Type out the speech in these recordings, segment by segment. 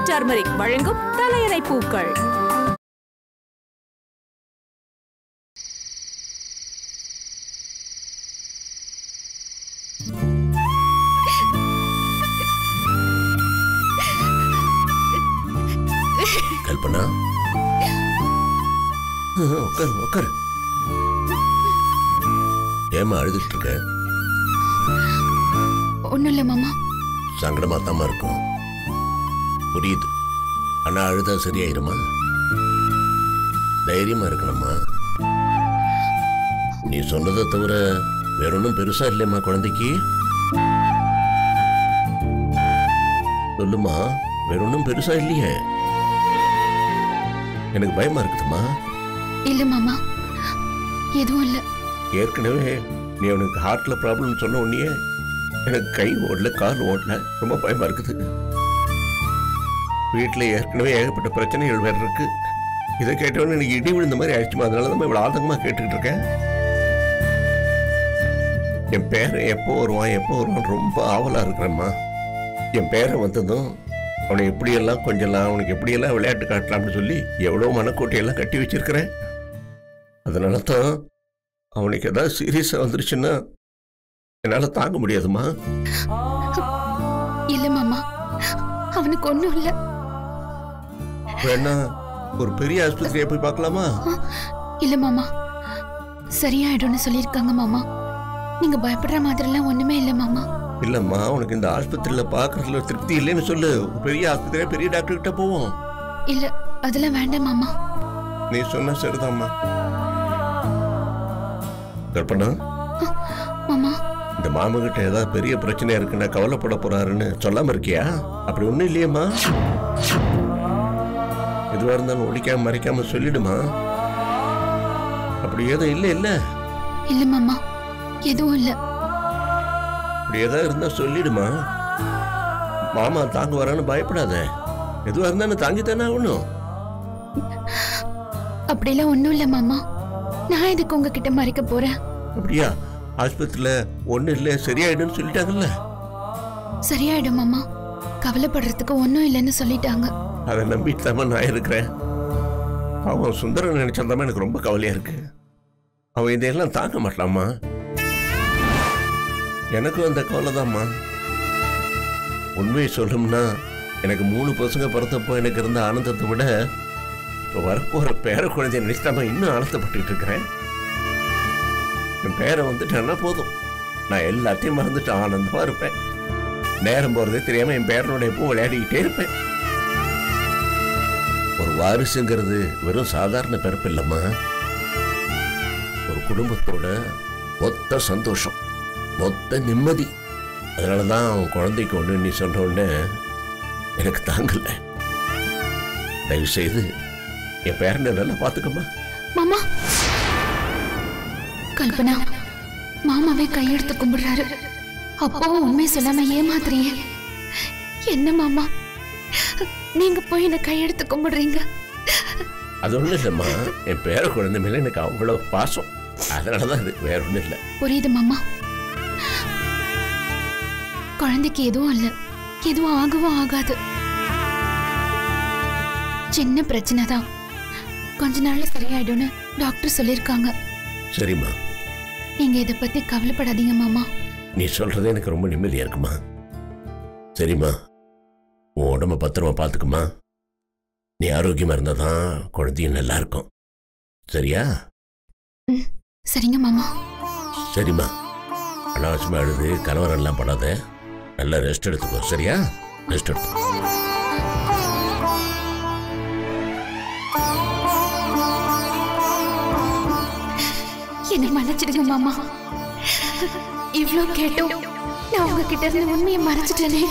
Turmeric வழங்கும் தலையணை பூக்கள் கல்பனா உட்காரு உட்காரு ஏமா அழுதுட்டு இருக்க ஒன்றும் இல்லை மாமா சங்கடமா தாமா இருக்கும் புரியுது ஆனா அழுதா சரியாயிருமா தைரியமா இருக்கணும்மா நீ சொன்னதை தவிர வேற ஒன்றும் பெருசா இல்லையம்மா குழந்தைக்கு சொல்லுமா வேற ஒன்றும் பெருசா இல்லையே எனக்கு பயமா இருக்குதுமா இல்லை மாமா எதுவும் இல்லை ஏற்கனவே நீ அவனுக்கு ஹார்ட்ல ப்ராப்ளம் சொன்ன உடனே எனக்கு கை ஓடல கால் ஓடல ரொம்ப பயமா இருக்குது வீட்டில் ஏற்கனவே ஏகப்பட்ட பிரச்சனைகள் வேற இருக்கு இதை கேட்டவொடனே எனக்கு இடி விழுந்த மாதிரி ஆயிடுச்சுமா அதனால தான் இவ்வளோ ஆதங்கமாக கேட்டுக்கிட்டு இருக்கேன் என் பேரன் எப்போ வருவான் எப்போ வருவான் ரொம்ப ஆவலாக இருக்கிறேம்மா என் பேரன் வந்ததும் அவனை எப்படியெல்லாம் கொஞ்சலாம் அவனுக்கு எப்படியெல்லாம் விளையாட்டு காட்டலாம்னு சொல்லி எவ்வளோ மனக்கோட்டையெல்லாம் கட்டி வச்சிருக்கிறேன் அதனால தான் அவனுக்கு ஏதாவது சீரியஸாக வந்துருச்சுன்னா என்னால் தாங்க முடியாதும்மா இல்லை மாமா அவனுக்கு ஒன்றும் இல்லை வேணா ஒரு பெரிய ஆஸ்பத்திரியை போய் பார்க்கலாமா இல்லை மாமா சரியாயிடும்னு சொல்லியிருக்காங்க மாமா நீங்க பயப்படுற மாதிரிலாம் ஒண்ணுமே இல்லை மாமா இல்லைம்மா உனக்கு இந்த ஆஸ்பத்திரியில் பார்க்கறதுல திருப்தி இல்லைன்னு சொல்லு ஒரு பெரிய ஆஸ்பத்திரியா பெரிய டாக்டர் கிட்ட போவோம் இல்ல அதெல்லாம் வேண்டாம் மாமா நீ சொன்ன சரிதாம்மா கற்பனா மாமா இந்த மாமகிட்ட ஏதாவது பெரிய பிரச்சனை இருக்குன்னா கவலைப்பட போறாருன்னு சொல்லாம இருக்கியா அப்படி ஒண்ணும் இல்லையேம்மா எதுவா இருந்தாலும் ஒழிக்காம மறைக்காம சொல்லிடுமா அப்படி ஏதோ இல்லை இல்லை இல்ல மாமா எதுவும் இல்ல அப்படி ஏதாவது இருந்தா சொல்லிடுமா மாமா தாங்க வரான்னு பயப்படாத எதுவா இருந்தாலும் தாங்கித்தானே ஆகணும் அப்படிலாம் ஒண்ணும் இல்ல மாமா நான் எதுக்கு உங்ககிட்ட மறைக்க போறேன் அப்படியா ஆஸ்பத்திரியில ஒண்ணு இல்லை சரியாயிடும்னு சொல்லிட்டாங்கல்ல சரியாயிடும் மாமா கவலைப்படுறதுக்கு ஒன்றும் இல்லைன்னு சொல்லிட்டாங்க அதை நம்பிட்டு தான் நான் இருக்கிறேன் அவன் சுந்தரம் நினைச்சாதான் எனக்கு ரொம்ப கவலையா இருக்கு அவன் இதையெல்லாம் தாங்க மாட்டாமா எனக்கும் அந்த கவலை உண்மையை சொல்லணும்னா எனக்கு மூணு பசங்க பிறந்தப்போ எனக்கு இருந்த ஆனந்தத்தை விட இப்போ வரப்போற பேர குழந்தைய நினைச்சாம இன்னும் ஆனந்தப்பட்டுக்கிட்டு இருக்கிறேன் என் பேரை வந்துட்டான்னா போதும் நான் எல்லாத்தையும் மறந்துட்டு ஆனந்தமா இருப்பேன் நேரம் போறதே தெரியாம என் பேரனோட எப்பவும் விளையாடிக்கிட்டே இருப்பேன் ஒரு வாரிசுங்கிறது வெறும் சாதாரண பிறப்பு இல்லம்மா ஒரு குடும்பத்தோட மொத்த சந்தோஷம் மொத்த நிம்மதி அதனால தான் அவன் குழந்தைக்கு ஒன்று நீ சொன்ன உடனே எனக்கு தாங்கல தயவு செய்து என் பேரனை நல்லா பார்த்துக்கம்மா மாமா கல்பனா மாமாவே கையெடுத்து கும்பிடுறாரு அப்பவும் உண்மை சொல்லாம ஏமாத்துறீங்க என்ன மாமா நீங்க போய் என்ன கையெடுத்து கும்பிடுறீங்க அது ஒன்றும் இல்லைம்மா என் பேர குழந்தை மேலே எனக்கு அவ்வளோ பாசம் அதனால தான் இது வேற ஒன்றும் இல்லை புரியுது மாமா குழந்தைக்கு எதுவும் இல்ல எதுவும் ஆகவும் ஆகாது சின்ன பிரச்சனை தான் கொஞ்ச நாள்ல சரியாயிடும்னு டாக்டர் சொல்லியிருக்காங்க சரிம்மா நீங்க இதை பத்தி கவலைப்படாதீங்க மாமா நீ சொல்றது எனக்கு ரொம்ப நிம்மதியா இருக்குமா சரிம்மா உன் உடம்ப பத்திரமா பார்த்துக்குமா நீ ஆரோக்கியமா இருந்தா தான் குழந்தையும் நல்லா இருக்கும் சரியா சரிங்க மாமா சரிம்மா அனாவசியமா அழுது கலவரம் எல்லாம் படாத நல்லா ரெஸ்ட் எடுத்துக்கோ சரியா ரெஸ்ட் எடுத்துக்கோ என்னை மன்னிச்சிடுங்க மாமா இவ்ளோ கேட்டும் நான் உங்ககிட்ட இருந்து உண்மையை மறைச்சிட்டேனே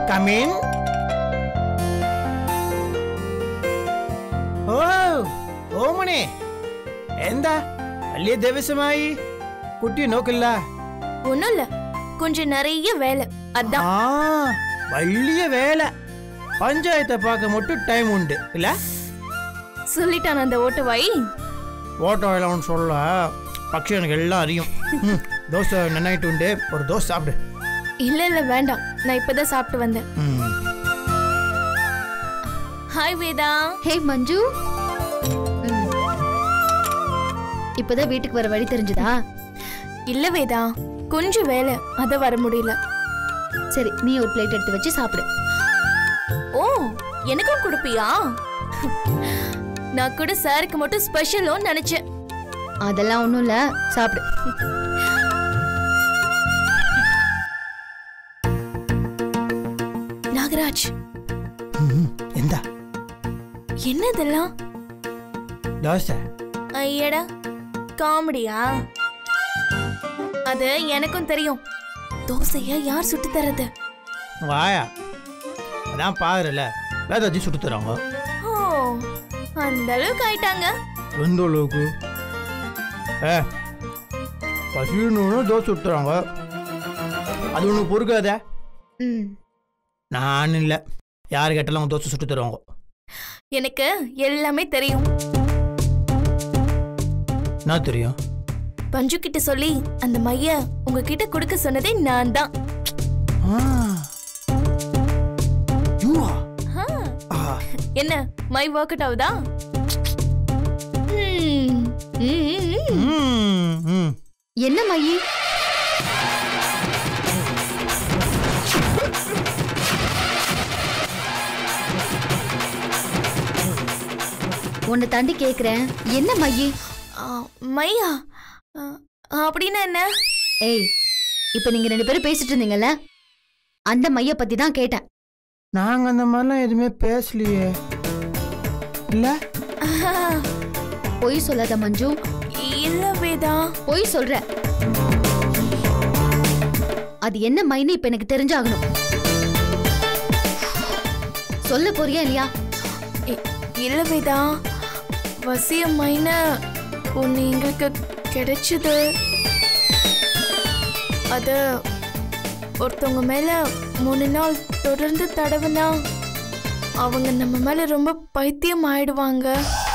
ಕಮಿನ್ ഓ ഓമണി എന്താ വലിയ ദിവസമായി കുട്ടി നോക്കില്ല ஒன்றும் இல்லை கொஞ்சம் நிறைய வேலை ആ அதான் വലിയ വേല പഞ്ചായത്തെ பார்க்க மட்டும் டைம் உண்டு இல்ல சொல்லிட்டான் அந்த ஓட்டுவாய் ஓட்டோ எல்லாம் சொல்ல பக்ஷி எனக்கு எல்லாம் அறியும் ம், தோசை நன்னாயிட்டு உண்டு ஒரு தோசை சாப்பிடு இல்ல இல்ல வேண்டாம் நான் இப்பதான் சாப்பிட்டு வந்தேன் ம். ஹாய் வேதா ஹே மஞ்சு ம். இப்பதான் வீட்டுக்கு வர வழி தெரிஞ்சுதா இல்ல வேதா கொஞ்சம் வேலை அத வர முடியல சரி நீ ஒரு பிளேட் எடுத்து வச்சு சாப்பிடு ஓ எனக்கும் கொடுப்பியா நான் கூட சாருக்கு மட்டும் ஸ்பெஷலும் நினைச்சேன் அதெல்லாம் ஒண்ணும் இல்ல சாப்பிடு நாகராஜ் ம், എന്താ என்ன இதெல்லாம் தோசை ஐயடா காமெடியா அது எனக்கும் தெரியும் தோசைய யார் சுட்டு தரது வாயா அதான் பாருல வேதாஜி சுட்டு தராங்க ஓ அந்த அளவுக்கு ஆயிட்டாங்க எந்த அளவுக்கு ஏ பசின்னு தோசை சுட்டுறாங்க அது ஒன்று பொறுக்காதே ம் நான் இல்லை யார் கேட்டாலும் அவங்க தோசை சுட்டு தருவாங்க எனக்கு எல்லாமே தெரியும் என்ன தெரியும் பஞ்சு கிட்ட சொல்லி அந்த மைய உங்ககிட்ட கொடுக்க சொன்னதே நான் தான் ஆ. யூவா? ஆ, ஆ, என்ன மை ஒர்க் அவுட் ஆகுதா ம், ம், ம், ம். ம், ம். என்ன மையி உன்னை தாண்டி கேக்குறேன் என்ன மையி ஆ, மையா ஆ, அப்படின்னா என்ன ஏய் இப்ப நீங்க ரெண்டு பேரும் பேசிட்டு இருந்தீங்கல்ல அந்த மைய பத்தி தான் கேட்டேன் நாங்க அந்த மாதிரிலாம் எதுவுமே பேசலையே இல்ல ஆஹா, பொய் சொல்லாத மஞ்சு இல்ல வேதா பொய் சொல்ற அது என்ன மைன்னு இப்ப எனக்கு தெரிஞ்சாகணும் சொல்ல போறியா இல்லையா இ- இல்ல வேதா வசிய மைன ஒன்னு எங்களுக்கு கிடைச்சது அது ஒருத்தவங்க மேல மூணு நாள் தொடர்ந்து தடவுனா அவங்க நம்ம மேல ரொம்ப பைத்தியம் ஆயிடுவாங்க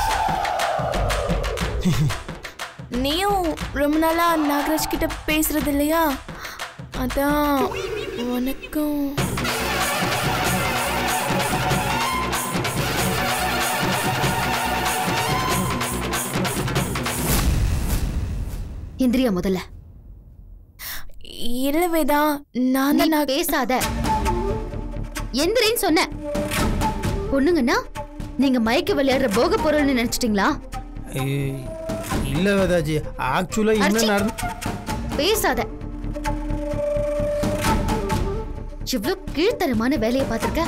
நீயும் ரொம்ப நாளா நாகராஜ் கிட்ட பேசுறது இல்லையா அதான் உனக்கும் இந்திரியா முதல்ல இல்ல வேதா நான் நீ தான் நாக- பேசாத எந்திரின்னு சொன்ன பொண்ணுங்கன்னா நீங்க மயக்க விளையாடுற போக பொருள்னு நினைச்சிட்டீங்களா ஏய், இல்ல வேதாஜி ஆக்சுவலா என்ன அடிச்சி. நடந்து பேசாத இவ்ளோ கீழ்த்தரமான வேலையை பார்த்திருக்க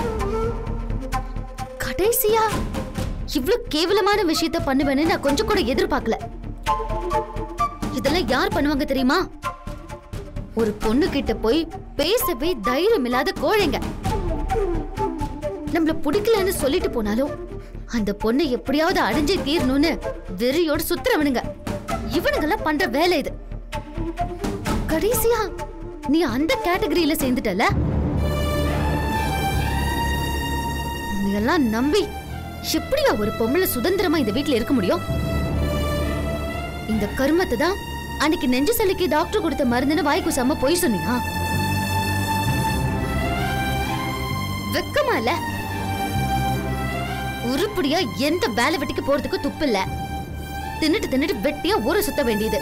கடைசியா இவ்ளோ கேவலமான விஷயத்த பண்ணுவேன்னு நான் கொஞ்சம் கூட எதிர்பார்க்கல இதெல்லாம் யார் பண்ணுவாங்க தெரியுமா ஒரு பொண்ணு கிட்ட போய் பேசவே தைரியம் இல்லாத கோழைங்க நம்மள பிடிக்கலன்னு சொல்லிட்டு போனாலும் அந்த பொண்ணை எப்படியாவது அடைஞ்சே தீரணும்னு வெறியோட சுத்துறவனுங்க இவனுங்கெல்லாம் பண்ற வேலை இது கடைசியா நீ அந்த கேட்டகரியில சேர்ந்துட்டல நீ எல்லாம் நம்பி எப்படியா ஒரு பொம்பளை சுதந்திரமா இந்த வீட்ல இருக்க முடியும் இந்த கருமத்தை தான் அன்னைக்கு நெஞ்சு சளிக்கு டாக்டர் கொடுத்த மருந்துன்னு வாய் குசாம போய் சொன்னியா வெக்கமா இல்ல உருப்படியா எந்த வேலை வெட்டிக்கு போறதுக்கு துப்பு இல்ல தின்னுட்டு தின்னுட்டு வெட்டியா ஊரை சுத்த வேண்டியது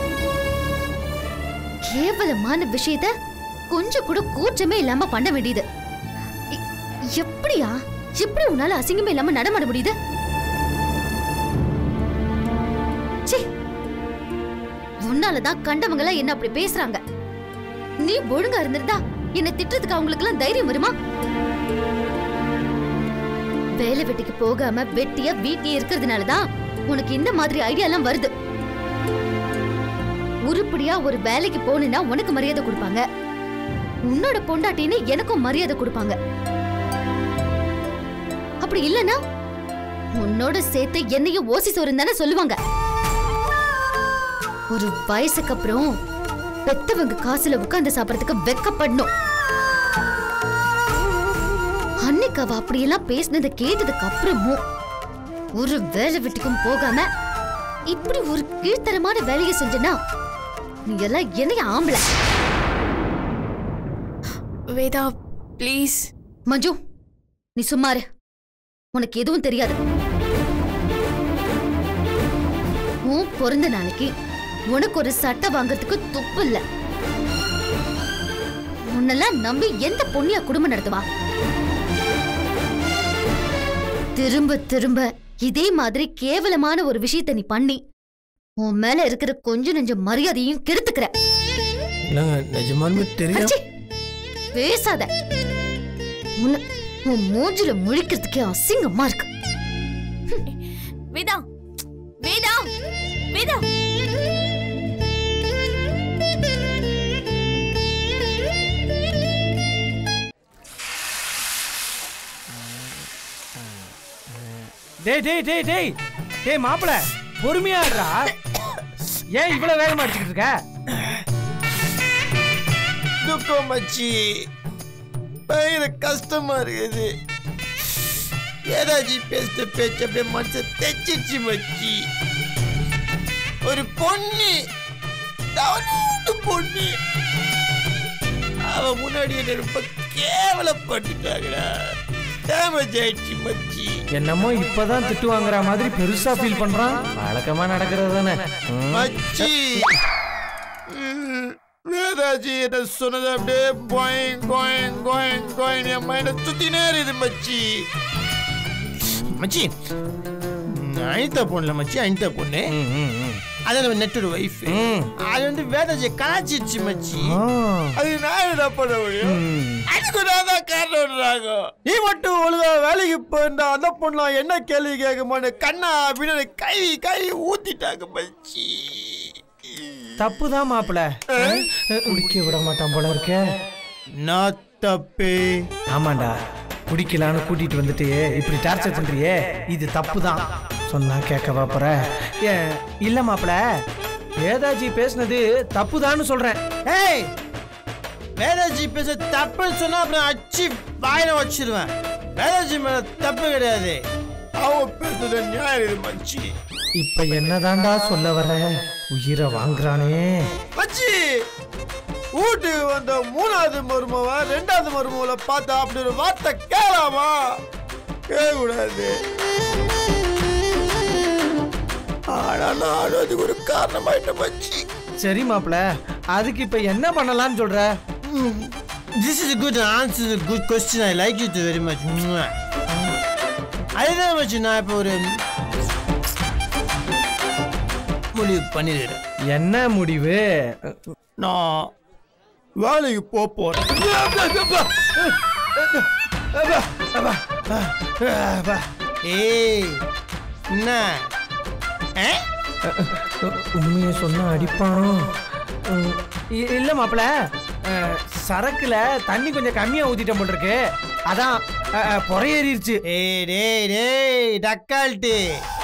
கேவலமான விஷயத்த கொஞ்சம் கூட கூச்சமே இல்லாம பண்ண வேண்டியது எ- எப்படியா எப்படி உன்னால அசிங்கமே இல்லாம நடமாட முடியுது ச்சே உன்னாலதான் கண்டவங்க எல்லாம் என்ன அப்படி பேசுறாங்க நீ ஒழுங்கா இருந்திருந்தா என்ன திட்டுறதுக்கு அவங்களுக்கு எல்லாம் தைரியம் வருமா வேலை வெட்டிக்கு போகாம வெட்டியா வீட்லயே இருக்கிறதுனாலதான் உனக்கு இந்த மாதிரி ஐடியா எல்லாம் வருது உருப்படியா ஒரு வேலைக்கு போனா உனக்கு மரியாதை கொடுப்பாங்க உன்னோட பொண்டாட்டின்னு எனக்கும் மரியாதை கொடுப்பாங்க அப்படி இல்லனா உன்னோட சேர்த்து என்னையும் ஓசி சோறு தானே சொல்லுவாங்க ஒரு வயசுக்கு அப்புறம் பெத்தவங்க காசுல உட்கார்ந்து சாப்பிடறதுக்கு வெக்கப்படணும் அன்னைக்கு அவ அப்படியெல்லாம் பேசினதை கேட்டதுக்கு அப்புறமும் ஒரு வேலை வீட்டுக்கும் போகாம இப்படி ஒரு கீழ்த்தரமான வேலையை செஞ்சனா நீ எல்லாம் என்னைய ஆம்பளை வேதா ப்ளீஸ் மஞ்சு நீ சும்மாரு உனக்கு எதுவும் தெரியாது உன் பிறந்த நாளைக்கு உனக்கு ஒரு சட்டை வாங்குறதுக்கு துப்பு இல்ல உன்னெல்லாம் நம்பி எந்த பொண்ணியா குடும்பம் நடத்துவா திரும்ப திரும்ப இதே மாதிரி கேவலமான ஒரு விஷயத்தை நீ பண்ணி உன் மேல இருக்கிற கொஞ்ச நெஞ்ச மரியாதையும் கெடுத்துக்கிற இல்லைங்க நிஜமாலுமே தெரியும் அச்சே, பேசாத உன்னை- உன் மூஞ்சில முழிக்கிறதுக்கே அசிங்கமா இருக்கு வேதா வேதா வேதா டேய் டேய் டேய் டேய் டேய் மாப்பிள பொறுமையா இருடா ஏன் இவ்வளவு வேகமா அடிச்சுக்கிட்டு இருக்க துக்கம் மச்சி பயங்கர கஷ்டமா இருக்குது ஏதாச்சும் பேசிட்ட பேச்சு அப்படியே மனசை தைச்சிச்சு மச்சி ஒரு பொண்ணு தவனோண்டு பொண்ணு அவ முன்னாடி என்ன ரொம்ப கேவலப்பட்டுட்டாங்கடா டேமேஜ் ஆயிடுச்சு மச்சி என்னமோ இப்பதான் திட்டு வாங்குற மாதிரி பெருசா ஃபீல் பண்றான் வழக்கமா நடக்கிறது தானே மச்சி ம், வேதாஜி என்ன சொன்னது அப்படியே கோயிங் கோயிங் கோயிங் கோயிங் என் மைண்ட சுத்தினே இருக்குது மச்சி மச்சி அனிதா பொண்ணுல மச்சி அனிதா பொண்ணு அது நம்ம நெட்டோட ஒய்ஃப் அது வந்து வேதாஜியை கலாச்சிருச்சு மச்சி அது நான் என்ன பண்ண முடியும் அதுக்கு நான் தான் காரணம்ன்றாங்க நீ மட்டும் ஒழுங்கா வேலைக்கு போயிருந்தா அந்த பொண்ணு என்ன கேள்வி கேட்குமான்னு கண்ணா அப்படின்னு கை கை ஊத்திட்டாங்க மச்சி தப்பு தான் மாப்பிள குடிக்க விட மாட்டான் போல இருக்க நான் தப்பே ஆமாண்டா குடிக்கலான்னு கூட்டிட்டு வந்துட்டு இப்படி டார்ச்சர் பண்றியே இது தப்பு தான் சொன்னா கேட்கவா போற ஏ, இல்ல மாப்பிள வேதாஜி பேசுனது தப்புதான்னு சொல்றேன் ஏய் வேதாஜி பேச தப்புன்னு சொன்னா அப்புறம் அச்சு வாயில வச்சிருவேன் வேதாஜி மேல தப்பு கிடையாது அவன் பேசுறது நியாயம் இது மச்சி இப்ப என்னதான்டா சொல்ல வர உயிரை வாங்குறானே மச்சி வீட்டுக்கு வந்த மூணாவது மருமவ ரெண்டாவது மருமவளை பார்த்தா அப்படி ஒரு வார்த்தை கேளாமா கேட்கக்கூடாது ஆனா நான் அதுக்கு ஒரு காரணமாயிட்ட மச்சி சரி மாப்பிள அதுக்கு இப்ப என்ன பண்ணலாம்னு சொல்ற this is good answer good question I like it very much அதுதான் மச்சி நான் இப்போ ஒரு முடிவு பண்ணிடுறேன் என்ன முடிவு நான் வேலைக்கு போக போறேன் ஏய் என்ன ஆ? உண்மையை சொன்னா அடிப்பானோ உம், இ- இல்ல மாப்பிள அஹ், சரக்குல தண்ணி கொஞ்சம் கம்மியா ஊத்திட்ட போல் இருக்கு அதான் அஹ், அஹ், புறையேறிடுச்சு ஏய் டேய் டேய் டக்கால்ட்டு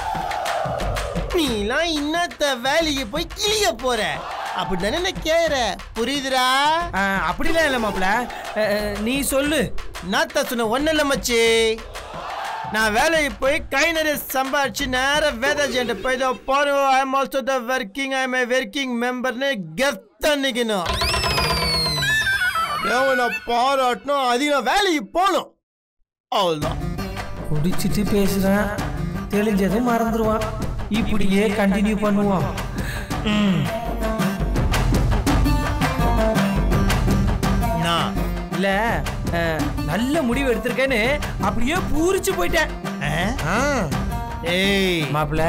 நீலாம் இன்னத்த வேலைக்கு போய் கிளிய போற அப்படி தானே கேக்குற புரியுதுடா அஹ், அப்படிலாம் இல்ல மாப்பிள அஹ், அஹ், நீ சொல்லு நாத்தா சொன்ன ஒன்னும் இல்ல மச்சி நான் வேலைக்கு போய் கை நிறைய சம்பாரிச்சு நேர வேதாஜிட்ட போய் தான் போறோம் I am also the working I am a working மெம்பர்னு கெத்தா நிக்கணும் அவனை பாராட்டணும் அதிக நான் வேலைக்கு போகணும் அவ்வளோதான் குடிச்சிட்டு பேசுறான் தெளிஞ்சதும் மறந்துடுவான் இப்படியே கண்டினியூ பண்ணுவான் ம். நான் இல்ல அஹ், நல்ல முடிவு எடுத்திருக்கேன்னு அப்படியே பூரிச்சு போயிட்டேன் ஆ, ஏய் மாப்பிள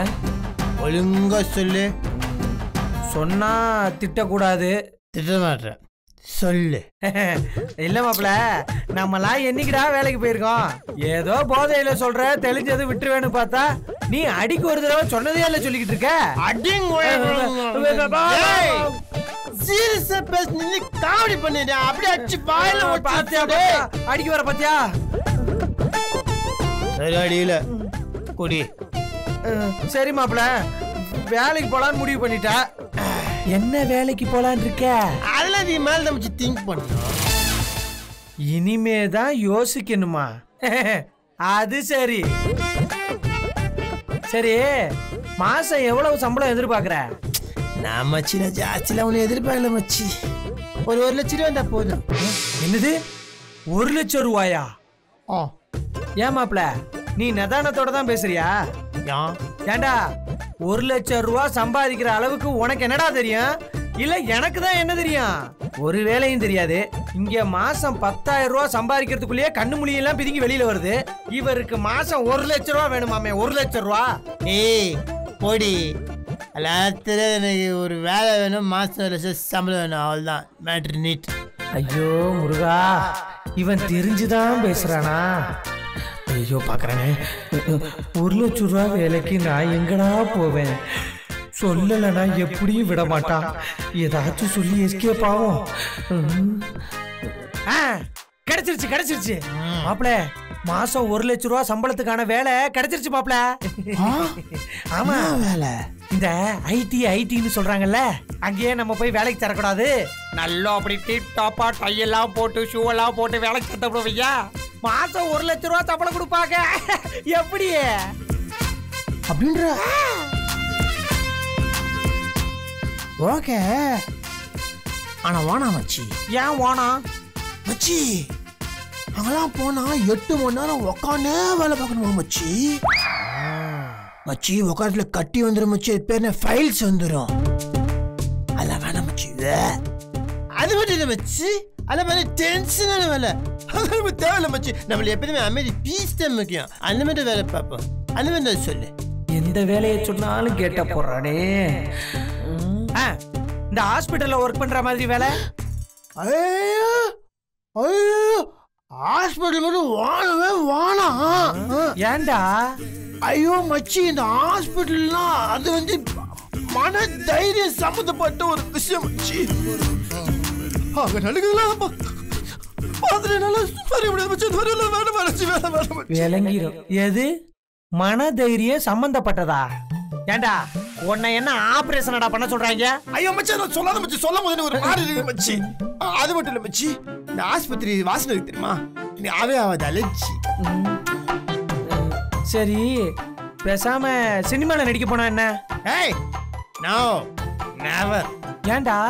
ஒழுங்கா சொல்லு சொன்னா திட்டக்கூடாது திட்ட மாட்டேன் சொல்லு இல்ல மாப்ள நம்மலாம் என்னைக்குடா வேலைக்கு போயிருக்கோம் ஏதோ போதையில சொல்ற தெளிஞ்சது விட்டுருவேன்னு பார்த்தா நீ அடிக்கு ஒரு தடவை சொன்னதே இல்ல சொல்லிக்கிட்டு இருக்க சீரியஸா பேச நின்னு காமெடி பண்ணிடு அப்படியே அடிச்சு வாயில பாத்தியா பாத்தியா? அடிக்க வர பாத்தியா சரி அடியில குடி அஹ், சரி மாப்ள வேலைக்கு போலான்னு முடிவு பண்ணிட்டா என்ன வேலைக்கு போலான்னு இருக்க அதெல்லாம் நீ மேல நம்ம திங்க் பண்ணணும் இனிமே தான் யோசிக்கணுமா அது சரி சரி மாசம் எவ்வளவு சம்பளம் எதிர்பார்க்கற நான் மச்சி நான் ஜாஸ்திலாம் ஒன்றும் எதிர்பார்க்கல மச்சி ஒரு ஒரு லட்சம் ரூபா இருந்தா போதும் என்னது ஒரு லட்சம் ரூபாயா ஆ ஏன் மாப்ள நீ நிதானத்தோட தான் பேசுறியா ஏன் ஏண்டா ஒரு லட்சம் ரூபா சம்பாதிக்கிற அளவுக்கு உனக்கு என்னடா தெரியும் இல்ல எனக்கு தான் என்ன தெரியும் ஒரு வேலையும் தெரியாது இங்க மாசம் பத்தாயிரம் ரூபா சம்பாதிக்கிறதுக்குள்ளேயே கண்ணு மொழியெல்லாம் பிதுங்கி வெளியில வருது இவருக்கு மாசம் ஒரு லட்சம் ரூபா வேணுமாமே ஒரு லட்சம் ரூபா ஏய் போடி எல்லாத்துல எனக்கு ஒரு வேலை வேணும் மாசம் ஒரு லட்சம் சம்பளம் வேணும் அவ்வளோதான் மேட்ரு நீட் ஐயோ முருகா இவன் தெரிஞ்சுதான் பேசுறானா ஐயோ பாக்குறானே ஒரு லட்சம் ரூபா வேலைக்கு நான் எங்கடா போவேன் சொல்லலைன்னா எப்படியும் விட மாட்டான் ஏதாச்சும் சொல்லி எஸ்கேப் ஆகும் ம். ஆ, கிடைச்சிருச்சு கிடைச்சிருச்சு மாப்பிள மாசம் ஒரு லட்சம் ரூபா சம்பளத்துக்கான வேலை கிடைச்சிருச்சு மாப்பிள ஆமா வேலை இந்த ஐடி ஐடின்னு சொல்றாங்கல்ல அங்கேயே நம்ம போய் வேலைக்கு தரக்கூடாது நல்லா அப்படி டிப் டாப்பா டை எல்லாம் போட்டு ஷூ எல்லாம் போட்டு வேலைக்கு தரப்படுவையா மாசம் ஒரு லட்சம் ரூபா சம்பளம் கொடுப்பாங்க எப்படி அப்படின்ற ஓகே ஆனா வானா மச்சி ஏன் வானா மச்சி அங்கெல்லாம் போனா எட்டு மணி நேரம் உக்காண்டே வேலை பார்க்கணுமா மச்சி மச்சி உக்காரத்துல கட்டி வந்துடும் மச்சி அது பேர் ஃபைல்ஸ் வந்துடும் அதெல்லாம் வேணாம் மச்சி வே. அது மட்டும் இல்லை மச்சி அதெல்லாம் வேலை டென்ஷனான வேலை அதெல்லாம் நம்ம தேவையில்ல மச்சி நம்மள எப்பயுமே அமைதி பீஸ் தான் முக்கியம் அந்த மாதிரி வேலை பார்ப்போம் அந்த மாதிரி நான் சொல்லு எந்த வேலையை சொன்னாலும் கேட்ட போறானே ஆ, இந்த ஹாஸ்பிட்டல்ல ஒர்க் பண்ற மாதிரி வேலை ஐயோ ஐயோ ஹாஸ்பிட்டல் மட்டும் வாழவே வாணாம் ஏன்டா ஐயோ மச்சி இந்த ஹாஸ்பிட்டல்லாம் அது வந்து மன தைரியம் சம்மந்தப்பட்ட ஒரு விஷயம் மச்சி அங்க நடக்குதுலாம் பார்த்துட்டு என்னால வர முடியாது மச்சி இது வரையில வேணும் மச்சி வேணும் வேணும் மச்சி விளங்கிரும் எது மனதைரியம் சம்பந்தப்பட்டதா ஏண்டா உன்னை என்ன ஆபரேஷனடா பண்ண சொல்றாங்க ஐயோ மச்சி நான் சொல்லாத மச்சி சொல்லும் போது எனக்கு ஒரு மாதிரி இருக்கு மச்சி ஆ, அது மட்டும் இல்ல மச்சி இந்த ஆஸ்பத்திரி வாசனை இருக்கு தெரியுமா நீ ஆவே ஆகாது அலர்ஜி சரி பேசாம சினிமால நடிக்க போனா என்ன ஏய் நோ நெவர் ஏன்டா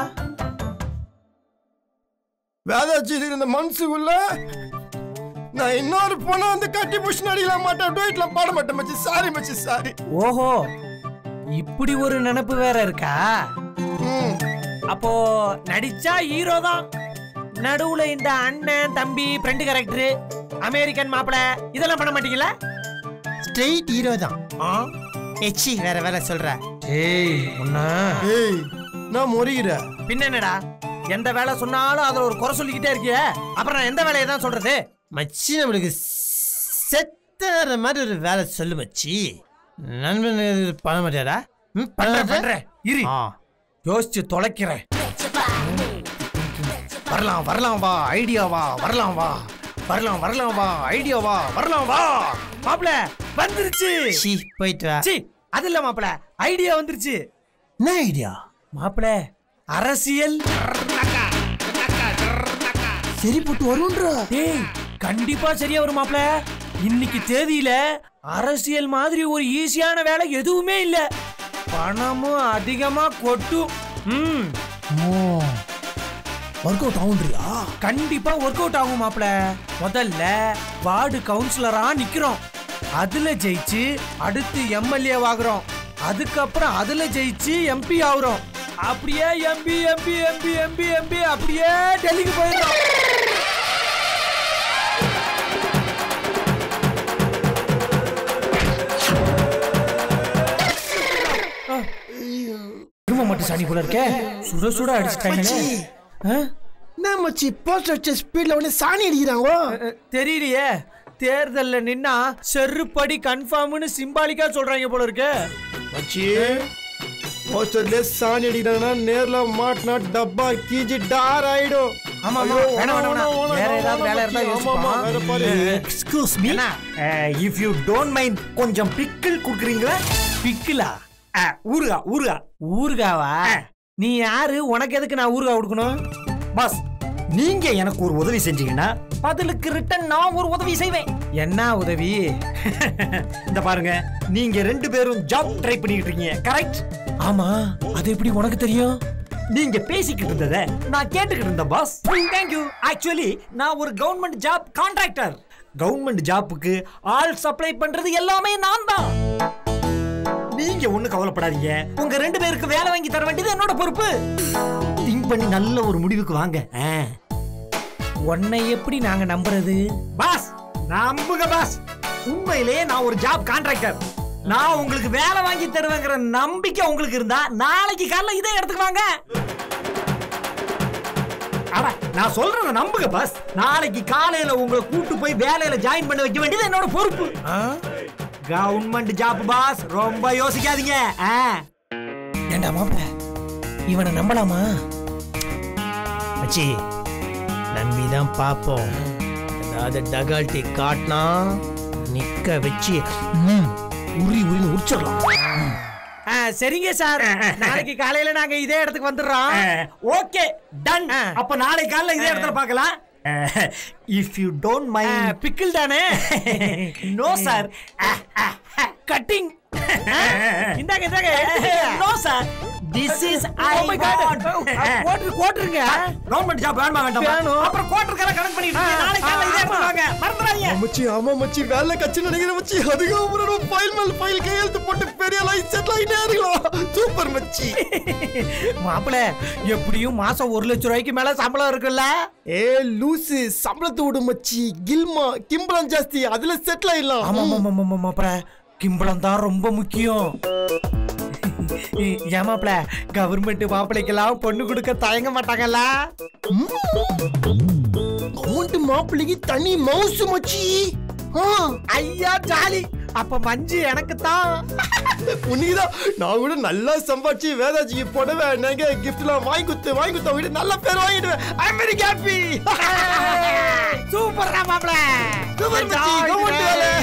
வேதாச்சி இந்த மனசுக்குள்ள நான் இன்னொரு பொண்ணை வந்து கட்டி புஷ் அடிக்கலாம் மாட்டேன் டூயிட்ல பாட மாட்டேன் மச்சி சாரி மச்சி சாரி ஓஹோ இப்படி ஒரு நினப்பு வேற இருக்கா அப்போ நடிச்சா ஹீரோ தான் நடுவுல இந்த அண்ணன் தம்பி ஃப்ரெண்டு கேரக்டர் அமெரிக்கன் மாப்பிள இதெல்லாம் பண்ண மாட்டீங்களா ஸ்ட்ரெயிட் ஹீரோ தான் எச்சி வேற வேற சொல்ற ஏய் உன்ன ஏய் நான் முறிகிற பின்ன என்னடா எந்த வேலை சொன்னாலும் அதுல ஒரு குறை சொல்லிக்கிட்டே இருக்கியே அப்புறம் நான் எந்த வேலையை தான் சொல்றது மச்சி நம்மளுக்கு செத்தற மாதிரி ஒரு வேலை சொல்லு மச்சி நண்பன் இது பண்ண மாட்டியாடா ம், பண்ண பண்றேன் மாட்டியா? பண்றேன் இரு ஆ யோசிச்சு தொலைக்கிறேன் வரலாம் வரலாம் வா ஐடியா வா வரலாம் வா வரலாம் வரலாம் வா ஐடியா வா வரலாம் வா மாப்பிள வந்துருச்சு சி போயிட்டு வா சி அது இல்ல மாப்பிள ஐடியா வந்துருச்சு என்ன ஐடியா மாப்பிள அரசியல் சரி போட்டு வரும்ன்றா டேய் கண்டிப்பா சரியா வரும் மாப்பிள இன்னைக்கு தேதியில அரசியல் மாதிரி ஒரு ஈஸியான வேலை எதுவுமே இல்ல பணமும் அதிகமா கொட்டும் ம் ஒர்க் அவுட் ஆகுன்றியா கண்டிப்பா ஒர்க் அவுட் ஆகும் மாப்ள முதல்ல வார்டு கவுன்சிலரா நிக்கிறோம் அதுல ஜெயிச்சு அடுத்து எம்எல்ஏ ஆகுறோம் அதுக்கப்புறம் அதுல ஜெயிச்சு எம்பி ஆகுறோம் அப்படியே MP MP MP MP MP அப்படியே டெல்லிக்கு போயிடுறோம் திரும்ப மட்டும் சனி போல இருக்கே சுட சுட அடிச்சுட்டாங்களே ஆ? என்ன மச்சி போஸ்ட் வச்ச ஸ்பீட்ல உடனே சாணி அடிக்கிறாங்க அஹ், தெரியலையே தேர்தல்ல நின்னா செருப்படி கன்ஃபார்ம்னு சிம்பாலிக்கா சொல்றாங்க போல இருக்கு மச்சி போஸ்டர்ல சாணி அடிக்கிறாங்கன்னா நேர்ல மாட்டினா டப்பா கீஜி டார் ஆயிடும் ஆமா, ஆமா. ஐயோ, வேணாம், வேணாம், வேணாம், வேணாம். வேணாம், வேற வேணாம், ஏதாவது வேலை இருந்தா மச்சி. ஆமா, ஆமா, யோசிப்போம். வேற பாரு. எக்ஸ்கியூஸ் மீ என்ன? இஃப் யூ டோன்ட் மைண்ட் கொஞ்சம் பிக்கிள் குடுக்குறீங்களா பிக்கிலா ஊருகா ஊருகா ஊறுகாவா நீ யாரு உனக்கு எதுக்கு நான் ஊறுகாய் கொடுக்கணும் பாஸ் நீங்க எனக்கு ஒரு உதவி செஞ்சீங்கன்னா பதிலுக்கு ரிட்டன் நான் ஒரு உதவி செய்வேன் என்ன உதவி இந்த பாருங்க நீங்க ரெண்டு பேரும் ஜாப் ட்ரை பண்ணிட்டு இருக்கீங்க கரெக்ட் ஆமா அது எப்படி உனக்கு தெரியும் நீங்க பேசிக்கிட்டு இருந்ததை நான் கேட்டுக்கிட்டு இருந்தேன் பாஸ் தேங்க்யூ ஆக்சுவலி நான் ஒரு கவர்மெண்ட் ஜாப் கான்ட்ராக்டர் கவர்மெண்ட் ஜாப்புக்கு ஆள் சப்ளை பண்றது எல்லாமே நான் தான் நீங்க ஒண்ணு கவலைப்படாதீங்க உங்க ரெண்டு பேருக்கு வேலை வாங்கி தர வேண்டியது என்னோட பொறுப்பு திங்க் பண்ணி நல்ல ஒரு முடிவுக்கு வாங்க ஆ. உன்னை எப்படி நாங்க நம்புறது பாஸ் நம்புங்க பாஸ் உண்மையிலேயே நான் ஒரு ஜாப் கான்ட்ராக்டர் நான் உங்களுக்கு வேலை வாங்கி தருவேங்கிற நம்பிக்கை உங்களுக்கு இருந்தா நாளைக்கு காலைல இதே இடத்துக்கு வாங்க அட, நான் சொல்றத நம்புங்க பாஸ் நாளைக்கு காலையில உங்களை கூட்டு போய் வேலையில ஜாயின் பண்ண வைக்க வேண்டியது என்னோட பொறுப்பு கவர்மெண்ட் ஜாப் பாஸ் ரொம்ப யோசிக்காதீங்க ஆ. ஏண்டா மாப்பிள இவனை நம்பலாமா மச்சி நம்பிதான் பாப்போம் ஏதாவது டகால்ட்டி காட்டினா நிக்க வச்சு ம், உரி உரின்னு உரிச்சிடலாம் சரிங்க சார் நாளைக்கு காலையில நாங்க இதே இடத்துக்கு வந்துடுறோம் ஓகே டன் ஆ. அப்ப நாளை காலைல இதே இடத்துல பார்க்கலாம் if you don't mind pickle தானே நோ சார் கட்டிங் இந்தாங்க இந்தாங்க no sir this is I Oh my God. கோட்ரு கோட்ருங்க கவர்மெண்ட் ஜாப் வேணுமா வேண்டாமா வேணும். அப்புறம் குவார்டர் கணக்கு பண்ணிட்டு இருக்கீங்க. நாளை காலைல இதே இடத்துல வாங்க மறந்துடாதீங்க மச்சி ஆமா மச்சி வேலை கட்சி நினைக்கிறேன் மச்சி அதுக்கப்புறம் ஃபைல் மேல் ஃபைல் கையெழுத்து போட்டு பெரிய லைஃப் செட்டில் ஆகிட்டே இருக்கலாம் சூப்பர் மச்சி மாப்பிள எப்படியும் மாசம் ஒரு லட்சம் ரூபாய்க்கு மேல சம்பளம் இருக்குல்ல ஏ லூசு சம்பளத்தை விடு மச்சி கில்மா கிம்பளம் ஜாஸ்தி அதுல செட்டில் ஆயிடலாம் ஆமா ஆமா ஆமா ஆமா மாப்பிள கிம்பளம் தான் ரொம்ப முக்கியம் ஏமாப்ல கவர்மெண்ட் மாப்பிளைக்கெல்லாம் பொண்ணு கொடுக்க தயங்க மாட்டாங்கல்ல கவுண்ட் மாப்பிள்ளைக்கு தனி மவுசு மச்சி ஆ, ஐயா ஜாலி அப்ப மஞ்சு எனக்கு தான் உன்னிதான் நான் கூட நல்லா சம்பாதிச்சு வேதாஜிக்கு புடவை நகை கிஃப்ட்லாம் வாங்கி கொடுத்து வாங்கி கொடுத்த வீடு நல்ல பேர் வாங்கிடுவேன் ஐ வெரி ஹாப்பி சூப்பர் மாப்பிள சூப்பர் மச்சி கவுண்ட் வேலை